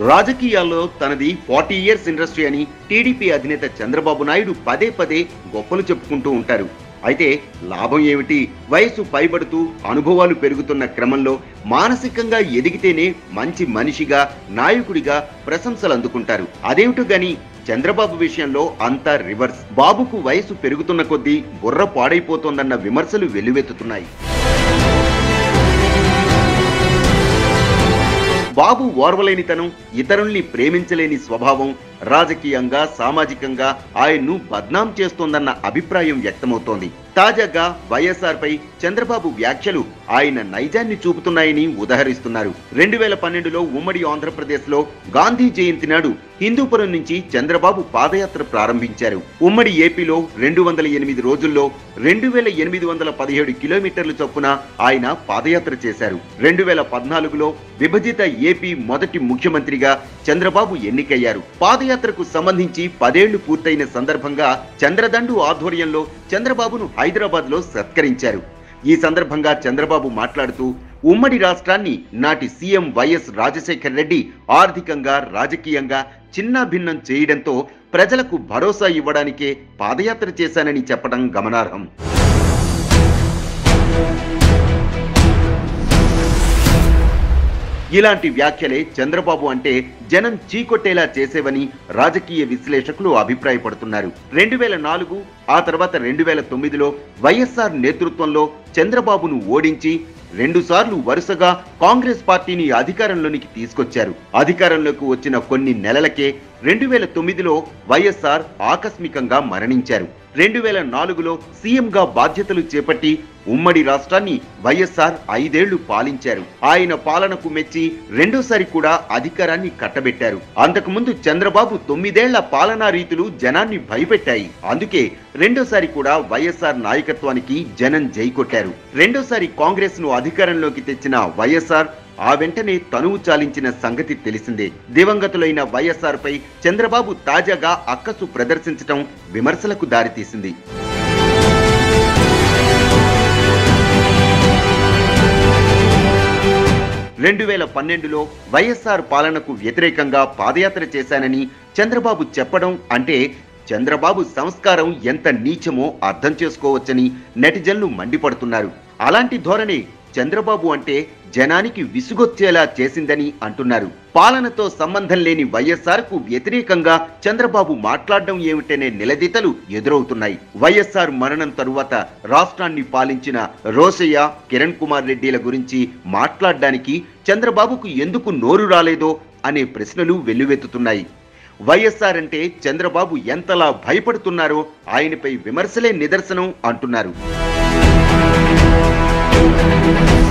రాజకీయాల్లో తనది forty years industry అని టీడీపీ అధినేత చంద్రబాబు నాయుడు పదే పదే గొప్పలు చెప్పుకుంటూ ఉంటారు అయితే లాభం ఏమిటి వయసు పైబడుతూ అనుభవాలు పెరుగుతున్న క్రమంలో మానసికంగా ఎదిగితేనే మంచి మనిషిగా నాయకుడిగా ప్రశంసలు అందుకుంటారు అదేమిటో గాని చంద్రబాబు విషయంలో అంతా రివర్స్ బాబుకు వయసు పెరుగుతున్న కొద్దీ బుర్ర పాడైపోతోందన్న విమర్శలు వెల్లువెత్తుతున్నాయి బాబు ఓర్వలేనితనం ఇతరుల్ని ప్రేమించలేని స్వభావం రాజకీయంగా సామాజికంగా ఆయన్ను బద్నాం చేస్తోందన్న అభిప్రాయం వ్యక్తమవుతోంది తాజాగా వైఎస్ఆర్ పై చంద్రబాబు వ్యాఖ్యలు ఆయన నైజాన్ని చూపుతున్నాయని ఉదహరిస్తున్నారు రెండు వేల పన్నెండులో ఉమ్మడి ఆంధ్రప్రదేశ్ లో గాంధీ జయంతి నాడు హిందూపురం నుంచి చంద్రబాబు పాదయాత్ర ప్రారంభించారు ఉమ్మడి ఏపీలో రెండు వందల ఎనిమిది రోజుల్లో రెండు వేల ఎనిమిది వందల పదిహేడు కిలోమీటర్ల చొప్పున ఆయన పాదయాత్ర చేశారు రెండు వేల పద్నాలుగులో విభజిత ఏపీ మొదటి ముఖ్యమంత్రిగా చంద్రబాబు ఎన్నికయ్యారు పాదయాత్రకు సంబంధించి పదేళ్లు పూర్తయిన సందర్భంగా చంద్రదండు ఆధ్వర్యంలో చంద్రబాబును హైదరాబాద్ లో సత్కరించారు ఈ సందర్భంగా చంద్రబాబు మాట్లాడుతూ ఉమ్మడి రాష్ట్రాన్ని నాటి సీఎం వైఎస్ రాజశేఖర్ రెడ్డి ఆర్థికంగా రాజకీయంగా చిన్నాభిన్నం చేయడంతో ప్రజలకు భరోసా ఇవ్వడానికే పాదయాత్ర చేశానని చెప్పడం గమనార్హం ఇలాంటి వ్యాఖ్యలే చంద్రబాబు అంటే జనం చీకొట్టేలా చేసేవని రాజకీయ విశ్లేషకులు అభిప్రాయపడుతున్నారు రెండు వేల నాలుగు ఆ తర్వాత రెండు వేల తొమ్మిదిలో వైఎస్ఆర్ నేతృత్వంలో చంద్రబాబును ఓడించి రెండుసార్లు వరుసగా కాంగ్రెస్ పార్టీని అధికారంలోనికి తీసుకొచ్చారు అధికారంలోకి వచ్చిన కొన్ని నెలలకే రెండు వేల తొమ్మిదిలో వైఎస్ఆర్ ఆకస్మికంగా మరణించారు రెండు వేల నాలుగులో సీఎంగా బాధ్యతలు చేపట్టి ఉమ్మడి రాష్ట్రాన్ని వైఎస్ఆర్ ఐదేళ్లు పాలించారు ఆయన పాలనకు మెచ్చి రెండోసారి కూడా అధికారాన్ని కట్టబెట్టారు అంతకుముందు చంద్రబాబు తొమ్మిదేళ్ల పాలనా రీతులు జనాన్ని భయపెట్టాయి అందుకే రెండోసారి కూడా వైఎస్ఆర్ నాయకత్వానికి జనం జై కొట్టారు రెండోసారి కాంగ్రెస్ ను అధికారంలోకి తెచ్చిన వైఎస్ఆర్ ఆ వెంటనే తనువు చాలించిన సంగతి తెలిసిందే దివంగతులైన వైఎస్ఆర్ పై చంద్రబాబు తాజాగా అక్కసు ప్రదర్శించటం విమర్శలకు దారితీసింది రెండు వేల పన్నెండులో వైఎస్ఆర్ పాలనకు వ్యతిరేకంగా పాదయాత్ర చేశానని చంద్రబాబు చెప్పడం అంటే చంద్రబాబు సంస్కారం ఎంత నీచమో అర్థం చేసుకోవచ్చని నెటిజన్లు మండిపడుతున్నారు అలాంటి ధోరణి చంద్రబాబు అంటే జనానికి విసుగొచ్చేలా చేసిందని అంటున్నారు పాలనతో సంబంధం లేని వైఎస్ఆర్ కు వ్యతిరేకంగా చంద్రబాబు మాట్లాడడం ఏమిటనే నిలదీతలు ఎదురవుతున్నాయి వైఎస్ఆర్ మరణం తరువాత రాష్ట్రాన్ని పాలించిన రోసయ్య కిరణ్ కుమార్ రెడ్డిల గురించి మాట్లాడడానికి చంద్రబాబుకు ఎందుకు నోరు రాలేదో అనే ప్రశ్నలు వెల్లువెత్తుతున్నాయి వైఎస్ఆర్ అంటే చంద్రబాబు ఎంతలా భయపడుతున్నారో ఆయనపై విమర్శలే నిదర్శనం అంటున్నారు